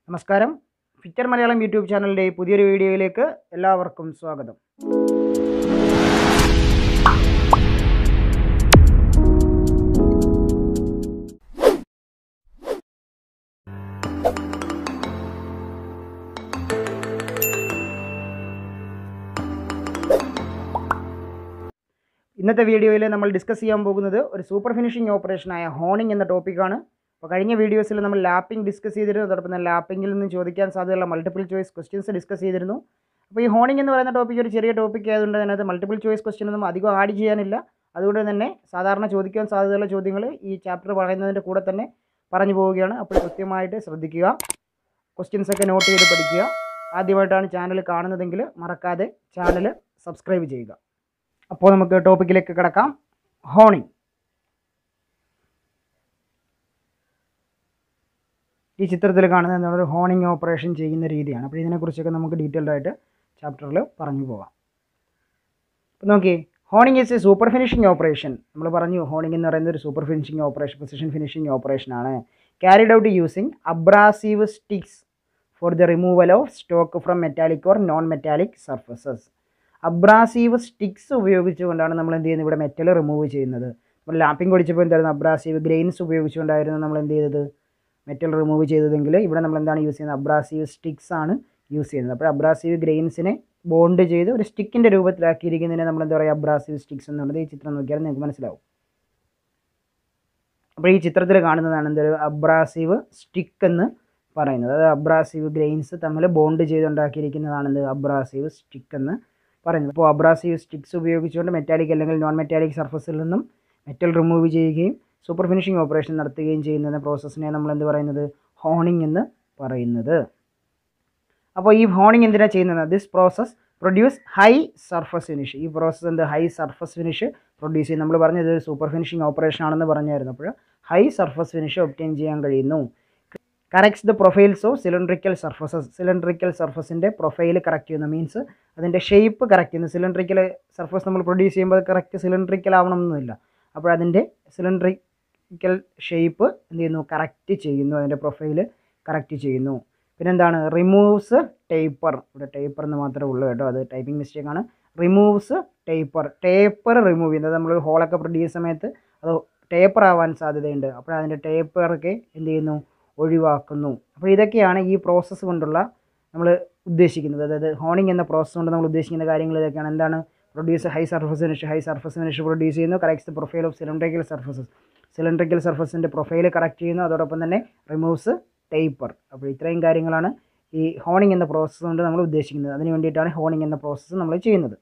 നമസ്കാരം fitter Malayalam YouTube ചാനലിൻ്റെ പുതിയൊരു വീഡിയോയിലേക്ക് എല്ലാവർക്കും സ്വാഗതം ഇന്നത്തെ വീഡിയോയിൽ നമ്മൾ ഡിസ്കസ് ചെയ്യാൻ പോകുന്നത് ഒരു സൂപ്പർ ഫിനിഷിംഗ് ഓപ്പറേഷനായ ഹോണിംഗ് എന്ന ടോപ്പിക്കാണ് അപ്പോൾ കഴിഞ്ഞ വീഡിയോസിൽ നമ്മൾ ലാപ്പിംഗ് ഡിസ്കസ് ചെയ്തിരുന്നു അതോടൊപ്പം തന്നെ ലാപ്പിംഗിൽ നിന്ന് ചോദിക്കാൻ സാധ്യതയുള്ള മൾട്ടിപ്പിൾ ചോയ്സ് ക്വസ്റ്റ്യൻസ് ഡിസ്കസ് ചെയ്തിരുന്നു അപ്പോൾ ഈ ഹോണിംഗ് എന്ന് പറയുന്ന ടോപ്പിക് ഒരു ചെറിയ ടോപ്പിക് ആയതുകൊണ്ട് തന്നെ അത് മൾട്ടിപ്പിൾ ചോയ്സ് ക്വസ്റ്റ്യൻ ഒന്നും അധികം ആഡ് ചെയ്യാനില്ല അതുകൊണ്ട് തന്നെ സാധാരണ ചോദിക്കാൻ സാധ്യതയുള്ള ചോദ്യങ്ങൾ ഈ ചാപ്റ്റർ പറയുന്നതിൻ്റെ കൂടെ തന്നെ പറഞ്ഞു പോവുകയാണ് അപ്പോൾ കൃത്യമായിട്ട് ശ്രദ്ധിക്കുക ക്വസ്റ്റ്യൻസ് ഒക്കെ നോട്ട് ചെയ്ത് പഠിക്കുക ആദ്യമായിട്ടാണ് ചാനൽ കാണുന്നതെങ്കിൽ മറക്കാതെ ചാനൽ സബ്സ്ക്രൈബ് ചെയ്യുക അപ്പോൾ നമുക്ക് ടോപ്പിക്കിലേക്ക് കിടക്കാം ഹോണിംഗ് ഈ ചിത്രത്തിൽ കാണുന്നത് എന്താണ് ഒരു ഹോണിംഗ് ഓപ്പറേഷൻ ചെയ്യുന്ന രീതിയാണ് അപ്പോൾ ഇതിനെക്കുറിച്ചൊക്കെ നമുക്ക് ഡീറ്റെയിൽഡ് ആയിട്ട് ചാപ്റ്ററിൽ പറഞ്ഞു പോകാം അപ്പോൾ നോക്കി honing is a super finishing operation നമ്മൾ പറഞ്ഞു ഹോണിംഗ് എന്ന് പറയുന്നത് ഒരു super finishing operation position finishing operation ആണ് carried out using abrasive sticks for the removal of stock from metallic or non metallic surfaces abrasive sticks ഉപയോഗിച്ചുകൊണ്ടാണ് നമ്മൾ എന്ത് ചെയ്യുന്നത് ഇവിടെ മെറ്റൽ റിമൂവ് ചെയ്യുന്നത് നമ്മൾ ലാപ്പിംഗ് പഠിച്ചപ്പോൾ എന്തായിരുന്നു അബ്രാസീവ് ഗ്രെയിൻസ് ഉപയോഗിച്ചുകൊണ്ടായിരുന്നു നമ്മൾ എന്ത് ചെയ്തത് മെറ്റൽ റിമൂവ് ചെയ്തതെങ്കിൽ ഇവിടെ നമ്മൾ എന്താണ് യൂസ് ചെയ്യുന്നത് അബ്രാസീവ് സ്റ്റിക്സ് ആണ് യൂസ് ചെയ്യുന്നത് അപ്പോൾ അബ്രാസീവ് ഗ്രെയിൻസിനെ ബോണ്ട് ചെയ്ത് ഒരു സ്റ്റിക്കിൻ്റെ രൂപത്തിലാക്കിയിരിക്കുന്നതിനെ നമ്മൾ എന്താ പറയുക അബ്രാസീവ് സ്റ്റിക്സ് എന്നുള്ളത് ഈ ചിത്രം നോക്കിയാൽ നിങ്ങൾക്ക് മനസ്സിലാവും അപ്പോൾ ഈ ചിത്രത്തിൽ കാണുന്നതാണ് എന്തൊരു അബ്രാസീവ് സ്റ്റിക്ക് എന്ന് പറയുന്നത് അത് അബ്രാസീവ് ഗ്രെയിൻസ് തമ്മിൽ ബോണ്ട് ചെയ്തുണ്ടാക്കിയിരിക്കുന്നതാണ് എന്ത് അബ്രാസീവ് സ്റ്റിക്ക് എന്ന് പറയുന്നത് അപ്പോൾ അബ്രാസീവ് സ്റ്റിക്സ് ഉപയോഗിച്ചുകൊണ്ട് മെറ്റാലിക് അല്ലെങ്കിൽ നോൺ മെറ്റാലിക് സർഫസിൽ നിന്നും മെറ്റൽ റിമൂവ് ചെയ്യുകയും സൂപ്പർ ഫിനിഷിംഗ് ഓപ്പറേഷൻ നടത്തുകയും ചെയ്യുന്ന പ്രോസസ്സിനെ നമ്മൾ എന്ത് പറയുന്നത് ഹോണിംഗ് എന്ന് പറയുന്നത് അപ്പോൾ ഈ ഹോണിംഗ് എന്തിനാണ് ചെയ്യുന്നത് this process produce high surface finish ഈ പ്രോസസ്സ് എന്ത് ഹൈ സർഫസ് ഫിനിഷ് പ്രൊഡ്യൂസ് ചെയ്യും നമ്മൾ പറഞ്ഞത് ഒരു സൂപ്പർ ഫിനിഷിംഗ് ഓപ്പറേഷൻ ആണെന്ന് പറഞ്ഞായിരുന്നു അപ്പോൾ ഹൈ സർഫസ് ഫിനിഷ് ഒപ്റ്റെയിൻ ചെയ്യാൻ കഴിയുന്നു corrects the profiles of cylindrical surfaces cylindrical സർഫസിൻ്റെ പ്രൊഫൈൽ കറക്റ്റ് ചെയ്യുന്നു മീൻസ് അതിൻ്റെ ഷേപ്പ് കറക്റ്റ് ചെയ്യുന്നു സിലിണ്ട്രിക്കൽ സർഫസ് നമ്മൾ പ്രൊഡ്യൂസ് ചെയ്യുമ്പോൾ അത് കറക്റ്റ് സിലിണ്ട്രിക്കൽ ആവണമെന്നൊന്നുമില്ല അപ്പോൾ അതിൻ്റെ സിലിണ്ട്രിക്കൽ ഷേപ്പ് എന്ത് ചെയ്യുന്നു കറക്റ്റ് ചെയ്യുന്നു അതിൻ്റെ പ്രൊഫൈൽ കറക്റ്റ് ചെയ്യുന്നു പിന്നെന്താണ് റിമൂവ്സ് ടേപ്പർ ഇവിടെ ടേപ്പർ എന്ന് മാത്രമേ ഉള്ളൂ കേട്ടോ അത് ടൈപ്പിംഗ് മിസ്റ്റേക്ക് ആണ് റിമൂവ്സ് ടേപ്പർ ടേപ്പർ റിമൂവ് ചെയ്യുന്നത് നമ്മൾ ഹോളൊക്കെ പ്രൊഡ്യൂസ് സമയത്ത് അത് ടേപ്പർ ആവാൻ സാധ്യതയുണ്ട് അപ്പോൾ അതിൻ്റെ ടേപ്പറൊക്കെ എന്ത് ചെയ്യുന്നു ഒഴിവാക്കുന്നു അപ്പോൾ ഇതൊക്കെയാണ് ഈ പ്രോസസ്സ് കൊണ്ടുള്ള നമ്മൾ ഉദ്ദേശിക്കുന്നത് അതായത് ഹോണിംഗ് എന്ന പ്രോസസ്സ് കൊണ്ട് നമ്മൾ ഉദ്ദേശിക്കുന്ന കാര്യങ്ങൾ ഇതൊക്കെയാണ് എന്താണ് produce high surface finish high surface finish produce ചെയ്യുന്നു correct the profile of cylindrical surfaces cylindrical സർഫസിൻ്റെ പ്രൊഫൈൽ കറക്റ്റ് ചെയ്യുന്നു അതോടൊപ്പം തന്നെ റിമൂവ്സ് ടേപ്പർ അപ്പോൾ ഇത്രയും കാര്യങ്ങളാണ് ഈ ഹോണിംഗ് എന്ന പ്രോസസ്സ് കൊണ്ട് നമ്മൾ ഉദ്ദേശിക്കുന്നത് അതിന് വേണ്ടിയിട്ടാണ് ഹോണിംഗ് എന്ന പ്രോസസ്സ് നമ്മൾ ചെയ്യുന്നത്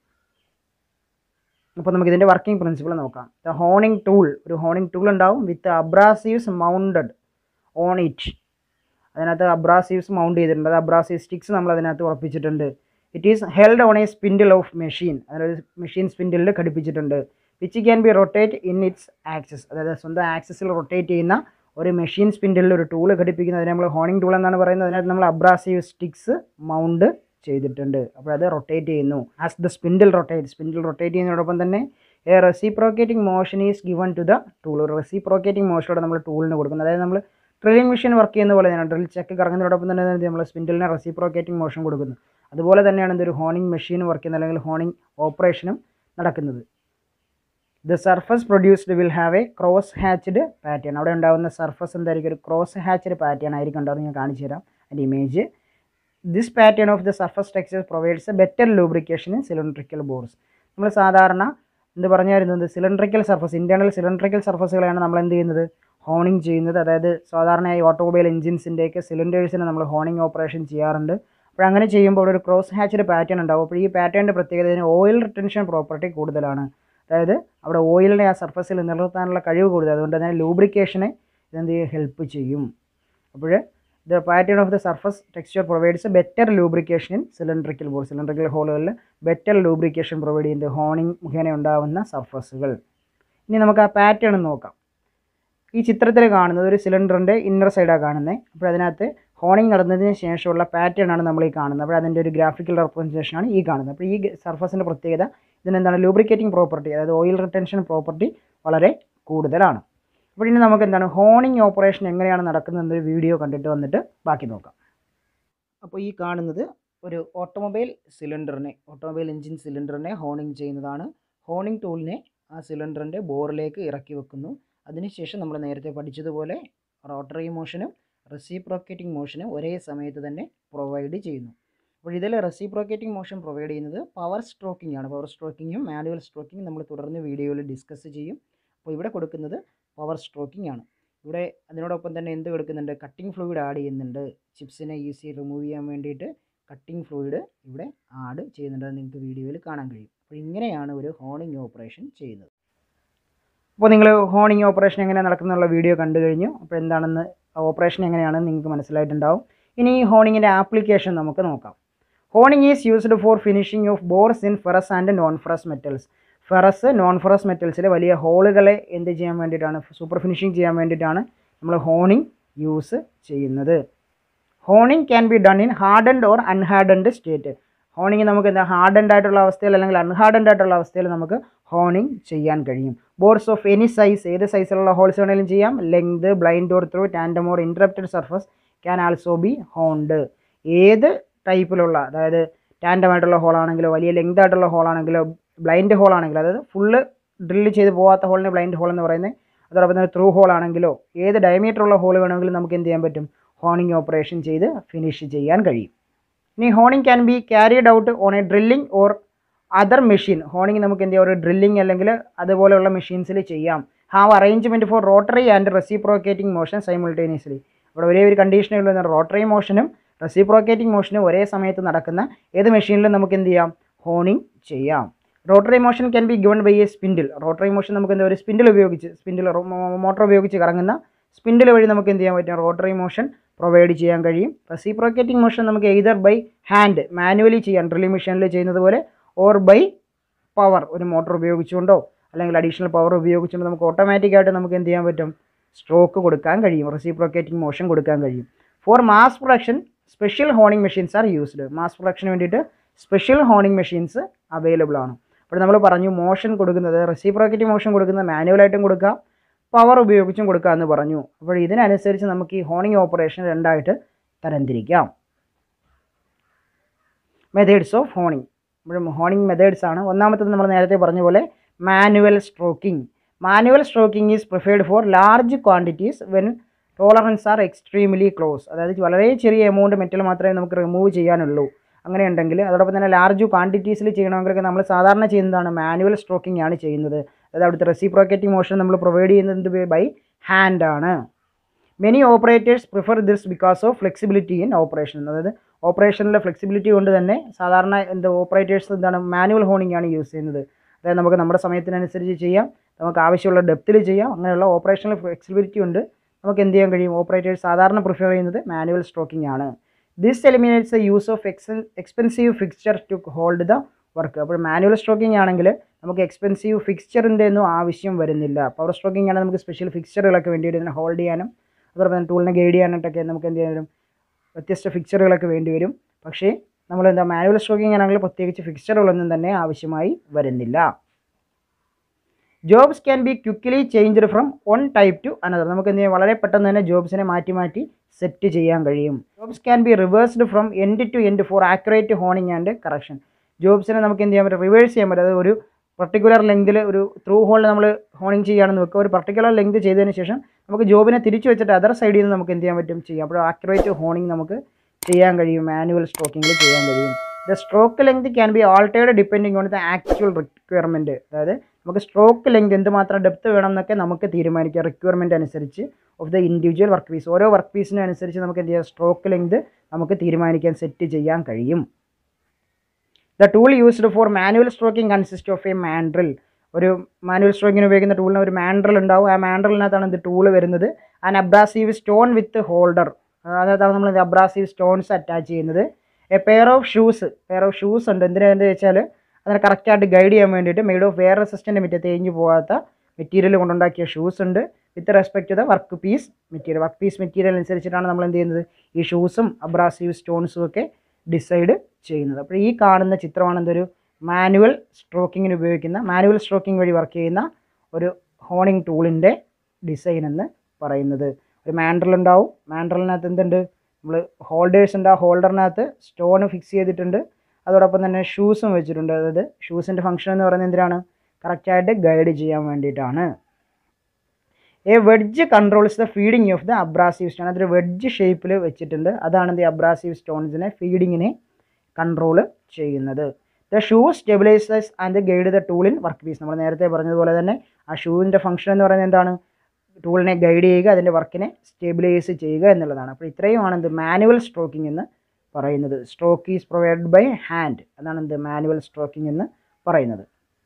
അപ്പോൾ നമുക്ക് ഇതിൻ്റെ വർക്കിംഗ് പ്രിൻസിപ്പിൾ നോക്കാം ദ ഹോണിംഗ് ടൂൾ ഒരു ഹോണിംഗ് ടൂൾ ഉണ്ടാവും with abrasives mounted on it അതിനകത്ത് അബ്രാസീവ്സ് മൗണ്ട് ചെയ്തിട്ടുണ്ട് അത് അബ്രാസീവ് സ്റ്റിക്സ് നമ്മൾ അതിനകത്ത് ഉറപ്പിച്ചിട്ടുണ്ട് it is held on a spindle of machine അതിനൊരു മെഷീൻ സ്പിൻഡിലിൽ ഘടിപ്പിച്ചിട്ടുണ്ട് which can be rotate in its axis അതായത് സ്വന്തം ആക്സസിൽ റൊട്ടേറ്റ് ചെയ്യുന്ന ഒരു മെഷീൻ സ്പിൻഡിലിൽ ഒരു ടൂൾ ഘടിപ്പിക്കുന്നത് നമ്മൾ ഹോണിംഗ് ടൂൾ എന്നാണ് പറയുന്നത് അതിനകത്ത് നമ്മൾ അബ്രാസീവ് സ്റ്റിക്സ് മൗണ്ട് ചെയ്തിട്ടുണ്ട് അപ്പോൾ അത് റൊട്ടേറ്റ് ചെയ്യുന്നു as the spindle rotate spindle rotate ചെയ്യുന്നതോടൊപ്പം തന്നെ a reciprocating motion is given to the tool ഒരു റെസിപ്രോക്കേറ്റിംഗ് മോഷനോടെ നമ്മൾ ടൂളിന് കൊടുക്കുന്നത് അതായത് നമ്മൾ ഡ്രില്ലിംഗ് മെഷീൻ വർക്ക് ചെയ്യുന്ന പോലെ തന്നെയാണ് ഡ്രിൽ ചെക്ക് കറങ്ങുന്നതോടൊപ്പം തന്നെ നമ്മൾ സ്പിൻഡിലിനെ റെസിപ്രോക്കേറ്റിംഗ് മോഷൻ കൊടുക്കുന്നു അതുപോലെ തന്നെയാണ് ഇതൊരു ഹോണിംഗ് മെഷീൻ വർക്ക് ചെയ്യുന്നത് അല്ലെങ്കിൽ ഹോണിംഗ് ഓപ്പറേഷനും നടക്കുന്നത് the surface produced will have a cross hatched pattern അവിടെ ഉണ്ടാകുന്ന സർഫസ് എന്തായിരിക്കും ഒരു ക്രോസ് ഹാച്ച്ഡ് പാറ്റേൺ ആയിരിക്കും ഉണ്ടാവും ഞാൻ കാണിച്ചു തരാം അതിൻ്റെ image this pattern of the surface texture provides a better lubrication in cylindrical bores നമ്മൾ സാധാരണ എന്ത് പറഞ്ഞായിരുന്നത് സിലിണ്ട്രിക്കൽ സർഫസ് ഇൻറ്റേർണൽ സിലിണ്ട്രിക്കൽ സർഫസുകളാണ് നമ്മൾ എന്ത് ചെയ്യുന്നത് ഹോണിംഗ് ചെയ്യുന്നത് അതായത് സാധാരണയായി ഓട്ടോമൊബൈൽ എഞ്ചിൻസിൻ്റെയൊക്കെ സിലിണ്ടേഴ്സിന് നമ്മൾ ഹോണിംഗ് ഓപ്പറേഷൻ ചെയ്യാറുണ്ട് അപ്പോൾ അങ്ങനെ ചെയ്യുമ്പോൾ ഒരു ക്രോസ് ഹാച്ച്ഡ് പാറ്റേൺ ഉണ്ടാവും അപ്പോൾ ഈ പാറ്റേണിൻ്റെ പ്രത്യേകത ഇതിന് ഓയിൽ റിട്ടൻഷൻ പ്രോപ്പർട്ടി കൂടുതലാണ് അതായത് അവിടെ ഓയിലിനെ ആ സർഫസിൽ നിലനിർത്താനുള്ള കഴിവ് കൂടുതൽ അതുകൊണ്ട് തന്നെ ലൂബ്രിക്കേഷനെ ഇതെന്ത് ചെയ്യും ഹെൽപ്പ് ചെയ്യും അപ്പോൾ the pattern of the surface texture provides better lubrication in cylindrical bore cylindrical ഹോളുകളിൽ ബെറ്റർ ലൂബ്രിക്കേഷൻ പ്രൊവൈഡ് ചെയ്യുന്നത് ഹോണിംഗ് മുഖേന ഉണ്ടാകുന്ന സർഫസുകൾ ഇനി നമുക്ക് ആ പാറ്റേൺ നോക്കാം ഈ ചിത്രത്തിൽ കാണുന്നത് ഒരു സിലിണ്ടറിൻ്റെ ഇന്നർ സൈഡാണ് കാണുന്നത് അപ്പോൾ അതിനകത്ത് ഹോണിംഗ് നടന്നതിന് ശേഷമുള്ള പാറ്റേൺ ആണ് നമ്മൾ ഈ കാണുന്നത് അപ്പോൾ അതിൻ്റെ ഒരു ഗ്രാഫിക്കൽ റെപ്രസെൻറ്റേഷൻ ആണ് ഈ കാണുന്നത് അപ്പോൾ ഈ സർഫസിൻ്റെ പ്രത്യേകത ഇതിനെന്താണ് ലൂബ്രിക്കേറ്റിംഗ് പ്രോപ്പർട്ടി അതായത് ഓയിൽ റിട്ടൻഷൻ പ്രോപ്പർട്ടി വളരെ കൂടുതലാണ് അപ്പോൾ ഇനി നമുക്ക് എന്താണ് ഹോണിംഗ് ഓപ്പറേഷൻ എങ്ങനെയാണ് നടക്കുന്നത് എന്നൊരു വീഡിയോ കണ്ടിട്ട് വന്നിട്ട് ബാക്കി നോക്കാം അപ്പോൾ ഈ കാണുന്നത് ഒരു ഓട്ടോമൊബൈൽ സിലിണ്ടറിനെ ഓട്ടോമൊബൈൽ എഞ്ചിൻ സിലിണ്ടറിനെ ഹോണിങ് ചെയ്യുന്നതാണ് ഹോണിങ് ടൂളിനെ ആ സിലിണ്ടറിൻ്റെ ബോറിലേക്ക് ഇറക്കി വെക്കുന്നു അതിനുശേഷം നമ്മൾ നേരത്തെ പഠിച്ചതുപോലെ റോട്ടറി മോഷനും റെസിപ്രോക്കേറ്റിംഗ് മോഷനും ഒരേ സമയത്ത് തന്നെ പ്രൊവൈഡ് ചെയ്യുന്നു അപ്പോൾ ഇതിൽ റെസിപ്രോക്കേറ്റിംഗ് മോഷൻ പ്രൊവൈഡ് ചെയ്യുന്നത് പവർ സ്ട്രോക്കിംഗ് ആണ് പവർ സ്ട്രോക്കിങ്ങും മാനുവൽ സ്ട്രോക്കിങ്ങും നമ്മൾ തുടർന്ന് വീഡിയോയിൽ ഡിസ്കസ് ചെയ്യും അപ്പോൾ ഇവിടെ കൊടുക്കുന്നത് പവർ സ്ട്രോക്കിംഗ് ആണ് ഇവിടെ അതിനോടൊപ്പം തന്നെ എന്ത് കൊടുക്കുന്നുണ്ട് കട്ടിംഗ് ഫ്ലൂയിഡ് ആഡ് ചെയ്യുന്നുണ്ട് ചിപ്സിനെ ഈസി റിമൂവ് ചെയ്യാൻ വേണ്ടിയിട്ട് കട്ടിംഗ് ഫ്ലൂയിഡ് ഇവിടെ ആഡ് ചെയ്യുന്നുണ്ട് അത് നിങ്ങൾക്ക് വീഡിയോയിൽ കാണാൻ കഴിയും അപ്പോൾ ഇങ്ങനെയാണ് ഒരു ഹോണിംഗ് ഓപ്പറേഷൻ ചെയ്യുന്നത് അപ്പോൾ നിങ്ങൾ ഹോണിംഗ് ഓപ്പറേഷൻ എങ്ങനെ നടക്കുന്നുള്ള വീഡിയോ കണ്ടു കഴിഞ്ഞു അപ്പോൾ എന്താണെന്ന് ഓപ്പറേഷൻ എങ്ങനെയാണെന്ന് നിങ്ങൾക്ക് മനസ്സിലായിട്ടുണ്ടാവും ഇനി ഈ ഹോണിങ്ങിൻ്റെ ആപ്ലിക്കേഷൻ നമുക്ക് നോക്കാം honing is used for finishing of bores in ferrous and non ferrous metals ferrous non ferrous മെറ്റൽസിലെ വലിയ ഹോളുകളെ എന്ത് ചെയ്യാൻ വേണ്ടിയിട്ടാണ് സൂപ്പർ ഫിനിഷിംഗ് ചെയ്യാൻ വേണ്ടിയിട്ടാണ് നമ്മൾ ഹോണിംഗ് യൂസ് ചെയ്യുന്നത് honing can be done in hardened or unhardened state honing നമുക്ക് എന്താ ഹാർഡൻഡ് ആയിട്ടുള്ള അവസ്ഥയിൽ അല്ലെങ്കിൽ അൺഹാർഡൻഡ് ആയിട്ടുള്ള അവസ്ഥയിൽ നമുക്ക് ഹോണിംഗ് ചെയ്യാൻ കഴിയും ബോർഡ്സ് ഓഫ് എനി സൈസ് ഏത് സൈസിലുള്ള ഹോൾസ് വേണമെങ്കിലും ചെയ്യാം length blind or through tandem or interrupted surface can also be honed ഏത് ടൈപ്പിലുള്ള അതായത് ടാൻഡം ആയിട്ടുള്ള ഹോളാണെങ്കിലോ വലിയ ലെങ്ത് ആയിട്ടുള്ള ഹോളാണെങ്കിലോ ബ്ലൈൻഡ് ഹോൾ ആണെങ്കിലോ അതായത് ഫുള്ള് ഡ്രില്ല് ചെയ്ത് പോകാത്ത ഹോളിന് ബ്ലൈൻഡ് ഹോൾ എന്ന് പറയുന്നത് അതോടൊപ്പം തന്നെ ത്രൂ ഹോൾ ആണെങ്കിലോ ഏത് ഡയമീറ്റർ ഉള്ള ഹോൾ വേണമെങ്കിലും നമുക്ക് എന്ത് ചെയ്യാൻ പറ്റും ഹോണിംഗ് ഓപ്പറേഷൻ ചെയ്ത് ഫിനിഷ് ചെയ്യാൻ കഴിയും ഇനി honing can be carried out on a drilling or other machine honing നമുക്ക് എന്ത് ചെയ്യാം ഒരു ഡ്രില്ലിംഗ് അല്ലെങ്കിൽ അതുപോലെയുള്ള മെഷീൻസിൽ ചെയ്യാം have arrangement for rotary and reciprocating motion simultaneously അവിടെ ഒരേ ഒരു കണ്ടീഷനേ ഉള്ളൂ റോട്ടറി മോഷനും റെസിപ്രോക്കേറ്റിംഗ് മോഷനും ഒരേ സമയത്ത് നടക്കുന്ന ഏത് മെഷീനിലും നമുക്ക് എന്ത് ചെയ്യാം ഹോണിംഗ് ചെയ്യാം rotary motion can be given by a spindle rotary motion നമുക്ക് എന്താ ഒരു സ്പിൻഡിൽ ഉപയോഗിച്ച് സ്പിൻഡിൽ മോട്ടോർ ഉപയോഗിച്ച് കറങ്ങുന്ന സ്പിൻഡിൽ വഴി നമുക്ക് എന്ത് ചെയ്യാൻ പറ്റും റോട്ടറി മോഷൻ പ്രൊവൈഡ് ചെയ്യാൻ കഴിയും റെസിപ്രോക്കേറ്റിംഗ് മോഷൻ നമുക്ക് എയ്തർ ബൈ ഹാൻഡ് മാനുവലി ചെയ്യാം ഡ്രില്ലിംഗ് മെഷീനിൽ ചെയ്യുന്നത് പോലെ ഓർ ബൈ പവർ ഒരു മോട്ടോർ ഉപയോഗിച്ചുകൊണ്ടോ അല്ലെങ്കിൽ അഡീഷണൽ പവർ ഉപയോഗിച്ചുകൊണ്ട് നമുക്ക് ഓട്ടോമാറ്റിക്കായിട്ട് നമുക്ക് എന്ത് ചെയ്യാൻ പറ്റും സ്ട്രോക്ക് കൊടുക്കാൻ കഴിയും റെസിപ്രോക്കേറ്റിംഗ് മോഷൻ കൊടുക്കാൻ കഴിയും for mass production special honing machines are used mass പ്രൊഡക്ഷന് വേണ്ടിയിട്ട് സ്പെഷ്യൽ ഹോണിംഗ് മെഷീൻസ് അവൈലബിൾ ആണ് അപ്പോൾ നമ്മൾ പറഞ്ഞു മോഷൻ കൊടുക്കുന്നത് റെസിപ്രോക്കേറ്റിംഗ് മോഷൻ കൊടുക്കുന്നത് മാനുവലായിട്ടും കൊടുക്കാം പവർ ഉപയോഗിച്ചും കൊടുക്കുക എന്ന് പറഞ്ഞു അപ്പോൾ ഇതിനനുസരിച്ച് നമുക്ക് ഈ ഹോണിംഗ് ഓപ്പറേഷൻ രണ്ടായിട്ട് തരംതിരിക്കാം മെത്തേഡ്സ് ഓഫ് ഹോണിംഗ് ഇപ്പോഴും ഹോണിംഗ് മെത്തേഡ്സ് ആണ് ഒന്നാമത്തത് നമ്മൾ നേരത്തെ പറഞ്ഞ പോലെ manual stroking manual stroking is preferred for large quantities when tolerance are extremely close അതായത് വളരെ ചെറിയ എമൗണ്ട് മെറ്റൽ മാത്രമേ നമുക്ക് റിമൂവ് ചെയ്യാനുള്ളൂ അങ്ങനെ ഉണ്ടെങ്കിൽ അതോടൊപ്പം തന്നെ ലാർജ് ക്വാണ്ടിറ്റീസിൽ ചെയ്യണമെങ്കിലൊക്കെ നമ്മൾ സാധാരണ ചെയ്യുന്നതാണ് മാനുവൽ സ്ട്രോക്കിംഗ് ആണ് ചെയ്യുന്നത് അതായത് അവിടുത്തെ റെസിപ്രോക്കേറ്റിംഗ് മോഷൻ നമ്മൾ പ്രൊവൈഡ് ചെയ്യുന്നത് ബൈ ഹാൻഡ് ആണ് many operators prefer this because of flexibility in operation അതായത് ഓപ്പറേഷനിലെ ഫ്ലെക്സിബിലിറ്റി കൊണ്ട് തന്നെ സാധാരണ എന്ത് ഓപ്പറേറ്റേഴ്സ് എന്താണ് മാനുവൽ ഹോണിംഗ് ആണ് യൂസ് ചെയ്യുന്നത് അതായത് നമുക്ക് നമ്മുടെ സമയത്തിനനുസരിച്ച് ചെയ്യാം നമുക്ക് ആവശ്യമുള്ള ഡെപ്തിൽ ചെയ്യാം അങ്ങനെയുള്ള ഓപ്പറേഷണൽ ഫ്ലെക്സിബിലിറ്റി ഉണ്ട് നമുക്ക് എന്ത് ചെയ്യാൻ കഴിയും ഓപ്പറേറ്റേഴ്സ് സാധാരണ പ്രിഫർ ചെയ്യുന്നത് മാനുവൽ സ്ട്രോക്കിംഗ് ആണ് this eliminates the use of ex expensive fixture to hold the work അപ്പോൾ മാനുവൽ സ്ട്രോക്കിംഗ് ആണെങ്കിൽ നമുക്ക് എക്സ്പെൻസീവ് ഫിക്സ്ചറിൻ്റെ ഒന്നും ആവശ്യം വരുന്നില്ല പവർ സ്ട്രോക്കിംഗ് ആണെങ്കിൽ നമുക്ക് സ്പെഷ്യൽ ഫിക്സ്ചറുകളൊക്കെ വേണ്ടി വരും ഇതിനെ ഹോൾഡ് ചെയ്യാനും അതോടൊപ്പം തന്നെ ടൂളിനെ ഗൈഡ് ചെയ്യാനായിട്ടൊക്കെ നമുക്ക് എന്ത് ചെയ്യാൻ വരും വ്യത്യസ്ത ഫിക്സ്ചറുകളൊക്കെ വേണ്ടി വരും പക്ഷേ നമ്മൾ എന്താ മാനുവൽ സ്ട്രോക്കിംഗ് ആണെങ്കിൽ പ്രത്യേകിച്ച് ഫിക്സ്ചറുകളൊന്നും തന്നെ ആവശ്യമായി വരുന്നില്ല jobs can be quickly changed from one type to another നമുക്ക് എന്ത് ചെയ്യാം വളരെ പെട്ടെന്ന് തന്നെ ജോബ്സിനെ മാറ്റി മാറ്റി സെറ്റ് ചെയ്യാൻ കഴിയും jobs can be reversed from end to end for accurate honing and correction ജോബ്സിനെ നമുക്ക് എന്ത് ചെയ്യാൻ പറ്റും റിവേഴ്സ് ചെയ്യാൻ പറ്റും അതായത് ഒരു പർട്ടിക്കുലർ ലെങ്തിൽ ഒരു ത്രൂ ഹോളിൽ നമ്മൾ ഹോണിങ് ചെയ്യുകയാണെന്ന് വെക്കുക ഒരു പർട്ടിക്കുലർ ലെങ്ത് ചെയ്തതിന് ശേഷം നമുക്ക് ജോബിനെ തിരിച്ചു വെച്ചിട്ട് അതർ സൈഡിൽ നിന്ന് നമുക്ക് എന്ത് ചെയ്യാൻ പറ്റും ചെയ്യാം അപ്പോൾ ആക്യുറേറ്റ് ഹോണിങ് നമുക്ക് ചെയ്യാൻ കഴിയും മാനുവൽ സ്ട്രോക്കിങ്ങിൽ ചെയ്യാൻ കഴിയും the stroke length can be altered depending on the actual requirement അതായത് നമുക്ക് സ്ട്രോക്ക് ലെങ്ത് എന്തുമാത്രം ഡെപ്ത് വേണം എന്നൊക്കെ നമുക്ക് തീരുമാനിക്കാം റിക്വയർമെൻറ്റ് അനുസരിച്ച് of the individual work piece ഓരോ വർക്ക് പീസിനും അനുസരിച്ച് നമുക്ക് എന്ത് ചെയ്യാം സ്ട്രോക്ക് ലെങ്ത് നമുക്ക് തീരുമാനിക്കാൻ സെറ്റ് ചെയ്യാൻ കഴിയും the tool used for manual stroking consist of a mandrel ഒരു മാനുവൽ സ്ട്രോക്കിങ്ങിന് ഉപയോഗിക്കുന്ന ടൂളിന് ഒരു മാൻഡ്രൽ ഉണ്ടാവും ആ മാൻഡ്രലിനകത്താണ് ഇത് ടൂൾ വരുന്നത് an abrasive stone with holder അതായത് നമ്മൾ അബ്രാസീവ് സ്റ്റോൺസ് അറ്റാച്ച് ചെയ്യുന്നത് a pair of shoes pair of shoes ഉണ്ട് എന്തിനാന്ന് വെച്ചാൽ അതിനെ കറക്റ്റായിട്ട് ഗൈഡ് ചെയ്യാൻ വേണ്ടിയിട്ട് മെയ്ഡ് ഓഫ് വെയർ റെസിസ്റ്റൻ്റ് മിറ്റ തേഞ്ഞു പോകാത്ത മെറ്റീരിയൽ കൊണ്ടുണ്ടാക്കിയ ഷൂസ് ഉണ്ട് with respect to the work piece material work piece material അനുസരിച്ചിട്ടാണ് നമ്മൾ എന്ത് ചെയ്യുന്നത് ഈ ഷൂസും അബ്രാസീവ് സ്റ്റോൺസും ഒക്കെ ഡിസൈഡ് ചെയ്യുന്നത് അപ്പോൾ ഈ കാണുന്ന ചിത്രമാണ് എന്തൊരു മാനുവൽ സ്ട്രോക്കിങ്ങിന് ഉപയോഗിക്കുന്ന മാനുവൽ സ്ട്രോക്കിംഗ് വഴി വർക്ക് ചെയ്യുന്ന ഒരു ഹോണിംഗ് ടൂളിൻ്റെ ഡിസൈൻ എന്ന് പറയുന്നത് ഒരു മാൻഡ്രൽ ഉണ്ടാവും മാൻഡ്രലിനകത്ത് എന്തുണ്ട് നമ്മൾ ഹോൾഡേഴ്സ് ഉണ്ട് ആ ഹോൾഡറിനകത്ത് സ്റ്റോൺ ഫിക്സ് ചെയ്തിട്ടുണ്ട് അതോടൊപ്പം തന്നെ ഷൂസും വെച്ചിട്ടുണ്ട് അതായത് ഷൂസിൻ്റെ ഫംഗ്ഷൻ എന്ന് പറയുന്നത് എന്തിനാണ് കറക്റ്റായിട്ട് ഗൈഡ് ചെയ്യാൻ വേണ്ടിയിട്ടാണ് a wedge controls the feeding of the abrasive stone അതൊരു വെഡ്ജ് ഷേപ്പിൽ വെച്ചിട്ടുണ്ട് അതാണ് ദി അബ്രാസീവ് സ്റ്റോൺസിനെ ഫീഡിങ്ങിനെ കൺട്രോൾ ചെയ്യുന്നത് the shoe stabilizers and guide the tool in work piece നമ്മൾ നേരത്തെ പറഞ്ഞതുപോലെ തന്നെ ആ ഷൂവിൻ്റെ ഫംഗ്ഷൻ എന്ന് പറയുന്നത് എന്താണ് ടൂളിനെ ഗൈഡ് ചെയ്യുക അതിൻ്റെ വർക്കിനെ സ്റ്റെബിലൈസ് ചെയ്യുക എന്നുള്ളതാണ് അപ്പോൾ ഇത്രയുമാണ് എന്ത് മാനുവൽ സ്ട്രോക്കിംഗ് എന്ന് പറയുന്നത് stroke is provide by hand അതാണ് എന്ത് മാനുവൽ സ്ട്രോക്കിംഗ് എന്ന് പറയുന്നത്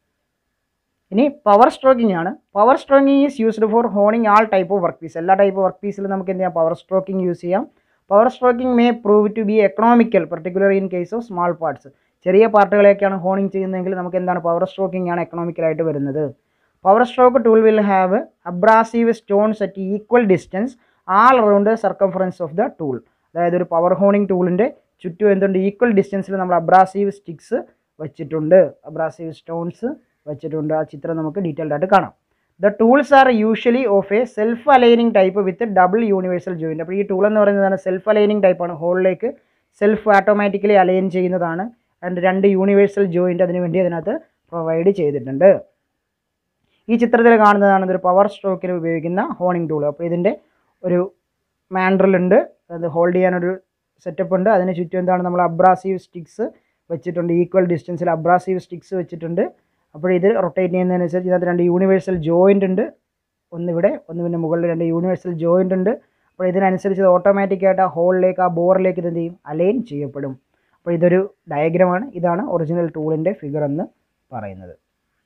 ഇനി പവർ സ്ട്രോക്കിംഗ് ആണ് power stroking is used for honing all type of work piece എല്ലാ ടൈപ്പ് വർക്ക് പീസിലും നമുക്ക് എന്ത് ചെയ്യാം പവർ സ്ട്രോക്കിംഗ് യൂസ് ചെയ്യാം power stroking may prove to be economical particular in case of small parts ചെറിയ പാർട്ടുകളെയൊക്കെയാണ് honing ചെയ്യുന്നതെങ്കിൽ നമുക്ക് എന്താണ് പവർ സ്ട്രോക്കിംഗ് ആണ് എക്കണോമിക്കലായിട്ട് വരുന്നത് power stroke tool will have abrasive stones at equal distance all around circumference of the tool അതായത് ഒരു പവർ ഹോണിംഗ് ടൂളിൻ്റെ ചുറ്റും എന്തുണ്ട് ഈക്വൽ ഡിസ്റ്റൻസിൽ നമ്മൾ അബ്രാസീവ് സ്റ്റിക്സ് വെച്ചിട്ടുണ്ട് അബ്രാസീവ് സ്റ്റോൺസ് വെച്ചിട്ടുണ്ട് ആ ചിത്രം നമുക്ക് ഡീറ്റെയിൽഡ് ആയിട്ട് കാണാം the tools are usually of a self aligning type with double universal joint അപ്പോൾ ഈ ടൂൾ എന്ന് പറയുന്നതാണ് സെൽഫ് അലൈനിങ് ടൈപ്പാണ് ഹോളിലേക്ക് സെൽഫ് ഓട്ടോമാറ്റിക്കലി അലൈൻ ചെയ്യുന്നതാണ് ആൻഡ് രണ്ട് യൂണിവേഴ്സൽ ജോയിൻ്റ് അതിന് വേണ്ടി അതിനകത്ത് പ്രൊവൈഡ് ചെയ്തിട്ടുണ്ട് ഈ ചിത്രത്തിൽ കാണുന്നതാണ് ഇതൊരു പവർ സ്ട്രോക്കിന് ഉപയോഗിക്കുന്ന ഹോണിംഗ് ടൂൾ അപ്പോൾ ഇതിൻ്റെ ഒരു മാൻഡ്രൽ ഉണ്ട് അത് ഹോൾഡ് ചെയ്യാനൊരു സെറ്റപ്പ് ഉണ്ട് അതിന് ചുറ്റും എന്താണ് നമ്മൾ അബ്രാസീവ് സ്റ്റിക്സ് വെച്ചിട്ടുണ്ട് ഈക്വൽ ഡിസ്റ്റൻസിൽ അബ്രാസീവ് സ്റ്റിക്സ് വെച്ചിട്ടുണ്ട് അപ്പോൾ ഇത് റൊട്ടേറ്റ് ചെയ്യുന്നതിനനുസരിച്ച് ഇതിനകത്ത് രണ്ട് യൂണിവേഴ്സൽ ജോയിൻ്റ് ഉണ്ട് ഒന്നിവിടെ ഒന്ന് പിന്നെ മുകളിൽ രണ്ട് യൂണിവേഴ്സൽ ജോയിൻ്റ് ഉണ്ട് അപ്പോൾ ഇതിനനുസരിച്ച് ഇത് ഓട്ടോമാറ്റിക്കായിട്ട് ആ ഹോളിലേക്ക് ആ ബോറിലേക്ക് ഇത് എന്ത് ചെയ്യും അലൈൻ ചെയ്യപ്പെടും അപ്പോൾ ഇതൊരു ഡയഗ്രമാണ് ഇതാണ് ഒറിജിനൽ ടൂളിൻ്റെ ഫിഗർ എന്ന് പറയുന്നത്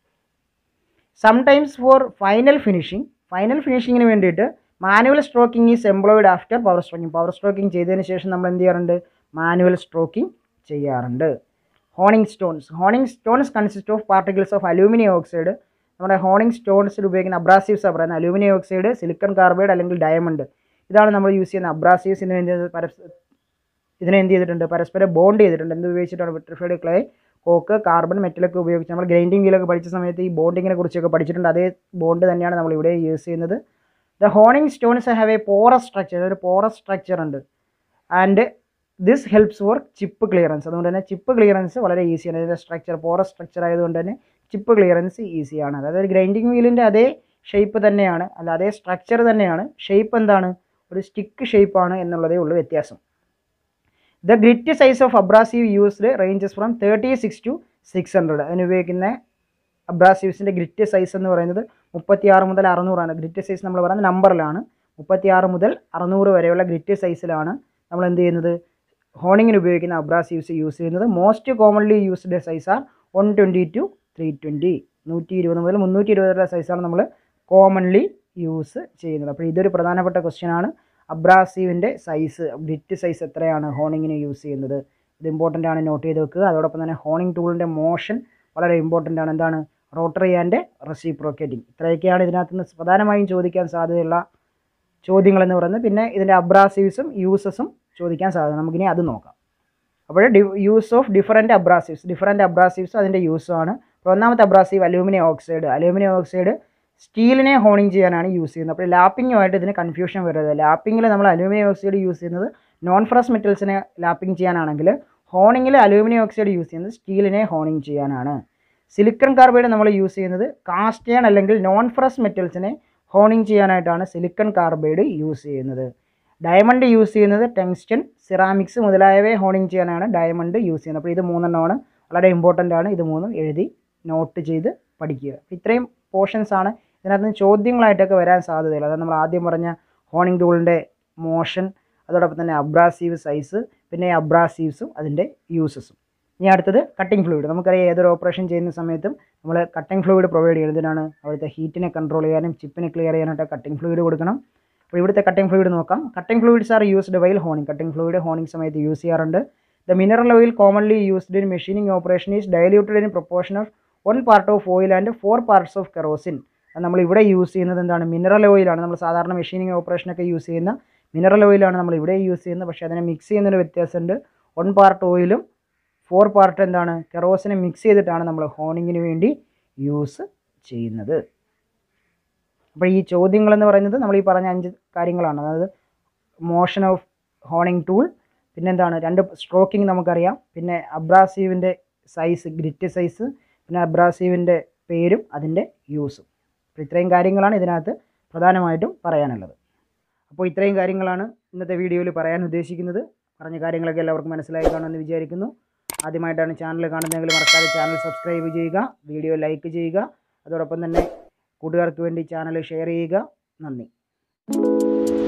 sometimes for final finishing final ഫിനിഷിങ്ങിന് വേണ്ടിയിട്ട് manual stroking is employed after power stroking power stroking ചെയ്തതിന് ശേഷം നമ്മൾ എന്ത് ചെയ്യാറുണ്ട് മാനുവൽ സ്ട്രോക്കിംഗ് ചെയ്യാറുണ്ട് honing stones honing stones consist of particles of aluminium oxide നമ്മുടെ ഹോണിംഗ് സ്റ്റോൺസിൽ ഉപയോഗിക്കുന്ന അബ്രാസീവ്സ് പറയുന്നത് അലൂമിനിയം ഓക്സൈഡ് സിലിക്കൺ കാർബൈഡ് അല്ലെങ്കിൽ ഡയമണ്ട് ഇതാണ് നമ്മൾ യൂസ് ചെയ്യുന്ന അബ്രാസീവ്സ് ഇതിന് എന്ത് ചെയ്തത് പരസ് ഇതിനെ എന്ത് ചെയ്തിട്ടുണ്ട് പരസ്പരം ബോണ്ട് ചെയ്തിട്ടുണ്ട് എന്ത് ഉപയോഗിച്ചിട്ടാണ് വിട്രിഫൈഡ് ക്ലേ കോക്ക് കാർബൺ മെറ്റലൊക്കെ ഉപയോഗിച്ച് നമ്മൾ ഗ്രൈൻഡിങ് വീലൊക്കെ പഠിച്ച സമയത്ത് ഈ ബോണ്ടിങ്ങിനെ കുറിച്ചൊക്കെ പഠിച്ചിട്ടുണ്ട് അതേ ബോണ്ട് തന്നെയാണ് നമ്മൾ ഇവിടെ യൂസ് ചെയ്യുന്നത് the honing stones have a porous structure ഒരു പോറസ് സ്ട്രക്ചർ ഉണ്ട് and this helps for chip clearance അതുകൊണ്ട് തന്നെ ചിപ്പ് ക്ലിയറൻസ് വളരെ ഈസിയാണ് ഇതിൻ്റെ സ്ട്രക്ചർ പോറസ് സ്ട്രക്ചർ ആയതുകൊണ്ട് തന്നെ ചിപ്പ് ക്ലിയറൻസ് ഈസിയാണ് അതായത് ഒരു ഗ്രൈൻഡിങ് വീലിൻ്റെ അതേ ഷേപ്പ് തന്നെയാണ് അല്ല അതേ സ്ട്രക്ചർ തന്നെയാണ് ഷേപ്പ് എന്താണ് ഒരു സ്റ്റിക്ക് ഷേപ്പാണ് എന്നുള്ളതേ ഉള്ളൂ വ്യത്യാസം the grit size of abrasive used ranges from thirty six to six hundred അതിന് ഉപയോഗിക്കുന്ന അബ്രാസീവ്സിൻ്റെ ഗ്രിറ്റ് സൈസ് എന്ന് പറയുന്നത് മുപ്പത്തിയാറ് മുതൽ അറുന്നൂറാണ് ഗ്രിറ്റ് സൈസ് നമ്മൾ പറയുന്നത് നമ്പറിലാണ് മുപ്പത്തിയാറ് മുതൽ അറുന്നൂറ് വരെയുള്ള ഗ്രിറ്റ് സൈസിലാണ് നമ്മൾ എന്ത് ചെയ്യുന്നത് ഹോണിങ്ങിന് ഉപയോഗിക്കുന്ന അബ്രാസീവ്സ് യൂസ് ചെയ്യുന്നത് most commonly used size are one twenty to three twenty നൂറ്റി ഇരുപത് മുതൽ മുന്നൂറ്റി ഇരുപത് വരെ സൈസാണ് നമ്മൾ കോമൺലി യൂസ് ചെയ്യുന്നത് അപ്പോൾ ഇതൊരു പ്രധാനപ്പെട്ട ക്വസ്റ്റ്യൻ ആണ് അബ്രാസീവിൻ്റെ സൈസ് ഗ്രിറ്റ് സൈസ് എത്രയാണ് ഹോണിങ്ങിന് യൂസ് ചെയ്യുന്നത് ഇത് ഇമ്പോർട്ടൻ്റ് ആണ് നോട്ട് ചെയ്ത് വെക്കുക അതോടൊപ്പം തന്നെ ഹോണിംഗ് ടൂളിൻ്റെ മോഷൻ വളരെ ഇമ്പോർട്ടൻ്റ് ആണ് എന്താണ് റോട്ടറി ആൻഡ് റെസിപ്രോക്കേറ്റിംഗ് ഇത്രയൊക്കെയാണ് ഇതിനകത്ത് നിന്ന് പ്രധാനമായും ചോദിക്കാൻ സാധ്യതയുള്ള ചോദ്യങ്ങളെന്ന് പറയുന്നത് പിന്നെ ഇതിൻ്റെ അബ്രാസീവ്സും യൂസസും ചോദിക്കാൻ സാധ്യത നമുക്കിനി അത് നോക്കാം അപ്പോൾ the use of different abrasives different abrasives അതിൻ്റെ യൂസുമാണ് അപ്പോൾ ഒന്നാമത്തെ abrasive aluminium oxide aluminium oxide സ്റ്റീലിനെ ഹോണിങ് ചെയ്യാനാണ് യൂസ് ചെയ്യുന്നത് അപ്പോൾ ലാപ്പിങ്ങുമായിട്ട് ഇതിന് കൺഫ്യൂഷൻ വരരുത് ലാപ്പിങ്ങിൽ നമ്മൾ അലൂമിനിയം ഓക്സൈഡ് യൂസ് ചെയ്യുന്നത് നോൺ ഫ്രസ് മെറ്റൽസിനെ ലാപ്പിംഗ് ചെയ്യാനാണെങ്കിൽ ഹോണിങ്ങിൽ അലൂമിനിയം ഓക്സൈഡ് യൂസ് ചെയ്യുന്നത് സ്റ്റീലിനെ ഹോണിങ് ചെയ്യാനാണ് സിലിക്കൺ കാർബൈഡ് നമ്മൾ യൂസ് ചെയ്യുന്നത് കാസ്റ്റേൺ അല്ലെങ്കിൽ നോൺ ഫ്രസ് മെറ്റൽസിനെ ഹോണിങ് ചെയ്യാനായിട്ടാണ് സിലിക്കൺ കാർബൈഡ് യൂസ് ചെയ്യുന്നത് ഡയമണ്ട് യൂസ് ചെയ്യുന്നത് ടെങ്സ്റ്റൺ സിറാമിക്സ് മുതലായവയെ ഹോണിങ് ചെയ്യാനാണ് ഡയമണ്ട് യൂസ് ചെയ്യുന്നത് അപ്പോൾ ഇത് മൂന്നെണ്ണമാണ് വളരെ ഇമ്പോർട്ടൻ്റ് ആണ് ഇത് മൂന്നും എഴുതി നോട്ട് ചെയ്ത് പഠിക്കുക ഇത്രയും പോർഷൻസ് ആണ് ഇതിനകത്ത് നിന്ന് ചോദ്യങ്ങളായിട്ടൊക്കെ വരാൻ സാധ്യതയില്ല അതായത് നമ്മൾ ആദ്യം പറഞ്ഞ ഹോണിംഗ് ടൂളിൻ്റെ മോഷൻ അതോടൊപ്പം തന്നെ അബ്രാസീവ് സൈസ് പിന്നെ അബ്രാസീവ്സും അതിൻ്റെ യൂസസും ഇനി അടുത്തത് കട്ടിംഗ് ഫ്ലൂയിഡ് നമുക്കറിയാം ഏതൊരു ഓപ്പറേഷൻ ചെയ്യുന്ന സമയത്തും നമ്മൾ കട്ടിംഗ് ഫ്ലൂയിഡ് പ്രൊവൈഡ് ചെയ്യുന്നതിനാണ് അവിടുത്തെ ഹീറ്റിനെ കൺട്രോൾ ചെയ്യാനും ചിപ്പിനെ ക്ലിയർ ചെയ്യാനായിട്ട് കട്ടിംഗ് ഫ്ലൂയിഡ് കൊടുക്കണം അപ്പോൾ ഇവിടുത്തെ കട്ടിംഗ് ഫ്ലൂയിഡ് നോക്കാം cutting fluids are used while honing cutting fluid honing സമയത്ത് യൂസ് ചെയ്യാറുണ്ട് the mineral oil commonly used in machining operation is diluted in proportion of one part of oil and four parts of kerosene നമ്മൾ ഇവിടെ use ചെയ്യുന്നത് എന്താണ് mineral ഓയിലാണ് നമ്മൾ സാധാരണ machining ഓപ്പറേഷനൊക്കെ യൂസ് ചെയ്യുന്ന മിനറൽ ഓയിലാണ് നമ്മൾ ഇവിടെ യൂസ് ചെയ്യുന്നത് പക്ഷേ അതിനെ മിക്സ് ചെയ്യുന്നൊരു വ്യത്യാസമുണ്ട് വൺ പാർട്ട് ഓയിലും ഫോർ പാർട്ട് എന്താണ് കെറോസിനെ മിക്സ് ചെയ്തിട്ടാണ് നമ്മൾ ഹോണിങ്ങിന് വേണ്ടി യൂസ് ചെയ്യുന്നത് അപ്പോൾ ഈ ചോദ്യങ്ങൾ എന്ന് പറയുന്നത് നമ്മൾ ഈ പറഞ്ഞ അഞ്ച് കാര്യങ്ങളാണ് അതായത് മോഷൻ ഓഫ് ഹോണിംഗ് ടൂൾ പിന്നെന്താണ് രണ്ട് സ്ട്രോക്കിംഗ് നമുക്കറിയാം പിന്നെ അബ്രാസീവിൻ്റെ സൈസ് ഗ്രിറ്റ് സൈസ് പിന്നെ അബ്രാസീവിൻ്റെ പേരും അതിൻ്റെ യൂസും അപ്പോൾ ഇത്രയും കാര്യങ്ങളാണ് ഇതിനകത്ത് പ്രധാനമായിട്ടും പറയാനുള്ളത് അപ്പോൾ ഇത്രയും കാര്യങ്ങളാണ് ഇന്നത്തെ വീഡിയോയിൽ പറയാൻ ഉദ്ദേശിക്കുന്നത് പറഞ്ഞ കാര്യങ്ങളൊക്കെ എല്ലാവർക്കും മനസ്സിലായി കാണുമെന്ന് വിചാരിക്കുന്നു ആദ്യമായിട്ടാണ് ചാനൽ കാണുന്നതെങ്കിൽ മറക്കാതെ ചാനൽ സബ്സ്ക്രൈബ് ചെയ്യുക വീഡിയോ ലൈക്ക് ചെയ്യുക അതോടൊപ്പം തന്നെ കൂട്ടുകാർക്ക് വേണ്ടി ചാനൽ ഷെയർ ചെയ്യുക നന്ദി